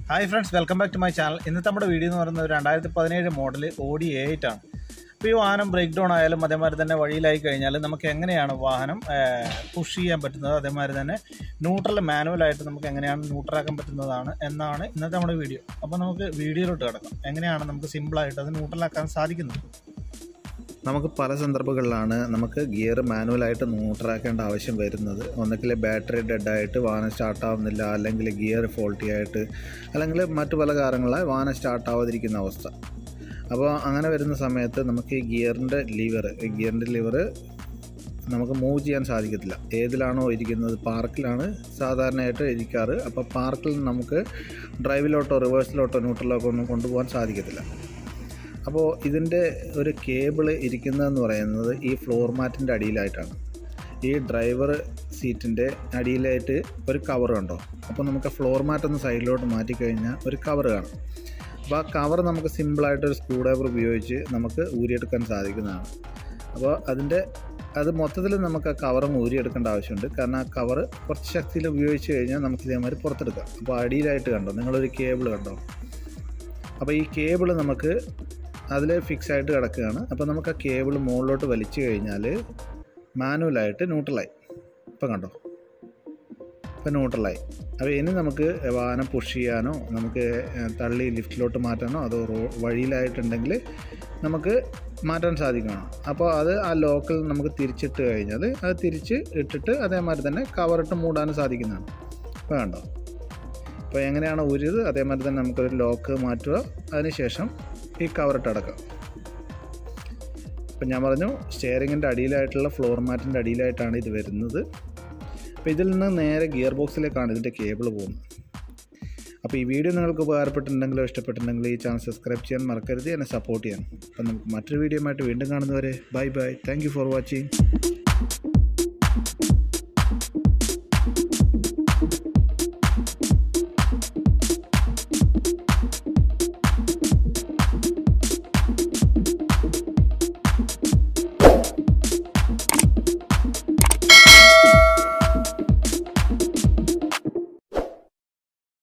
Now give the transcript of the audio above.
hi friends welcome back to my channel ഇന്നത്തെ നമ്മുടെ video എന്ന് പറയുന്നത് രണ്ടായിരത്തി പതിനേഴ് മോഡൽ ഓഡി എയ്റ്റ് ആണ് അപ്പോൾ ഈ വാഹനം ബ്രേക്ക് ഡൗൺ ആയാലും അതേമാതിരി തന്നെ വഴിയിലായി കഴിഞ്ഞാൽ നമുക്ക് എങ്ങനെയാണ് വാഹനം പുഷ് ചെയ്യാൻ പറ്റുന്നത് അതേമാതിരി തന്നെ ന്യൂട്രൽ മാനുവലായിട്ട് നമുക്ക് എങ്ങനെയാണ് ന്യൂട്രലാക്കാൻ പറ്റുന്നതാണ് എന്നാണ് ഇന്നത്തെ നമ്മുടെ വീഡിയോ അപ്പോൾ നമുക്ക് വീഡിയോയിലോട്ട് കിടക്കാം എങ്ങനെയാണ് നമുക്ക് സിമ്പിളായിട്ട് അത് ന്യൂട്രലാക്കാൻ സാധിക്കുന്നത് നമുക്ക് പല സന്ദർഭങ്ങളിലാണ് നമുക്ക് ഗിയർ മാനുവലായിട്ട് ന്യൂട്രാക്കേണ്ട ആവശ്യം വരുന്നത് ഒന്നുകിൽ ബാറ്ററി ഡെഡായിട്ട് വാഹനം സ്റ്റാർട്ട് ആവുന്നില്ല അല്ലെങ്കിൽ ഗിയർ ഫോൾട്ടി ആയിട്ട് അല്ലെങ്കിൽ മറ്റു പല കാരണങ്ങളാൽ വാഹനം സ്റ്റാർട്ട് ആവാതിരിക്കുന്ന അവസ്ഥ അപ്പോൾ അങ്ങനെ വരുന്ന സമയത്ത് നമുക്ക് ഈ ഗിയറിൻ്റെ ലിവർ ഗിയറിൻ്റെ ലിവർ നമുക്ക് മൂവ് ചെയ്യാൻ സാധിക്കത്തില്ല ഏതിലാണോ ഇരിക്കുന്നത് പാർക്കിലാണ് സാധാരണയായിട്ട് ഇരിക്കാറ് അപ്പോൾ പാർക്കിൽ നമുക്ക് ഡ്രൈവിലോട്ടോ റിവേഴ്സിലോട്ടോ ന്യൂട്രലിലോട്ടോ ഒന്നും കൊണ്ടുപോകാൻ സാധിക്കത്തില്ല അപ്പോൾ ഇതിൻ്റെ ഒരു കേബിൾ ഇരിക്കുന്നതെന്ന് പറയുന്നത് ഈ ഫ്ലോർ മാറ്റിൻ്റെ അടിയിലായിട്ടാണ് ഈ ഡ്രൈവർ സീറ്റിൻ്റെ അടിയിലായിട്ട് ഒരു കവർ കണ്ടോ അപ്പോൾ നമുക്ക് ഫ്ലോർ മാറ്റ് ഒന്ന് സൈഡിലോട്ട് മാറ്റിക്കഴിഞ്ഞാൽ ഒരു കവർ കാണും അപ്പോൾ ആ കവർ നമുക്ക് സിമ്പിളായിട്ട് ഒരു സ്ക്രൂ ഡ്രൈവർ ഉപയോഗിച്ച് നമുക്ക് ഊരിയെടുക്കാൻ സാധിക്കുന്നതാണ് അപ്പോൾ അതിൻ്റെ അത് മൊത്തത്തിൽ നമുക്ക് ആ കവറും ഊരിയെടുക്കേണ്ട ആവശ്യമുണ്ട് കാരണം ആ കവർ കുറച്ച് ശക്തിയിൽ ഉപയോഗിച്ച് കഴിഞ്ഞാൽ നമുക്ക് ഇതേമാതിരി പുറത്തെടുക്കാം അപ്പോൾ അടിയിലായിട്ട് കണ്ടോ നിങ്ങളൊരു കേബിൾ കണ്ടോ അപ്പോൾ ഈ കേബിൾ നമുക്ക് അതിൽ ഫിക്സ് ആയിട്ട് കിടക്കുകയാണ് അപ്പോൾ നമുക്ക് ആ കേബിൾ മുകളിലോട്ട് വലിച്ചു കഴിഞ്ഞാൽ മാനുവലായിട്ട് ന്യൂട്രലായി ഇപ്പം കണ്ടോ ഇപ്പം ന്യൂട്രലായി അപ്പോൾ ഇനി നമുക്ക് വാഹനം പുഷ് ചെയ്യാനോ നമുക്ക് തള്ളി ലിഫ്റ്റിലോട്ട് മാറ്റാനോ അതോ റോ വഴിയിലായിട്ടുണ്ടെങ്കിൽ നമുക്ക് മാറ്റാൻ സാധിക്കണം അപ്പോൾ അത് ആ ലോക്കൽ നമുക്ക് തിരിച്ചിട്ട് കഴിഞ്ഞാൽ അത് തിരിച്ച് ഇട്ടിട്ട് അതേമാതിരി തന്നെ കവറിട്ട് മൂടാനും സാധിക്കുന്നതാണ് ഇപ്പോൾ കണ്ടോ അപ്പോൾ എങ്ങനെയാണ് ഊരിയത് അതേമാതിരി തന്നെ നമുക്കൊരു ലോക്ക് മാറ്റുക അതിനുശേഷം ഈ കവറിട്ട് അടക്കാം ഇപ്പം ഞാൻ പറഞ്ഞു സ്റ്റിയറിങ്ങിൻ്റെ അടിയിലായിട്ടുള്ള ഫ്ലോർ മാറ്റിൻ്റെ അടിയിലായിട്ടാണ് ഇത് വരുന്നത് അപ്പോൾ ഇതിൽ നിന്ന് നേരെ ഗിയർ ബോക്സിലേക്കാണ് ഇതിൻ്റെ കേബിൾ പോകുന്നത് അപ്പോൾ ഈ വീഡിയോ നിങ്ങൾക്ക് ഉപകാരപ്പെട്ടിട്ടുണ്ടെങ്കിലോ ഇഷ്ടപ്പെട്ടിട്ടുണ്ടെങ്കിൽ ഈ ചാനൽ സബ്സ്ക്രൈബ് ചെയ്യാൻ മറക്കരുത് എന്നെ സപ്പോർട്ട് ചെയ്യാൻ അപ്പം നമുക്ക് മറ്റൊരു വീഡിയോ ആയിട്ട് വീണ്ടും കാണുന്നവരെ bye bye thank you for watching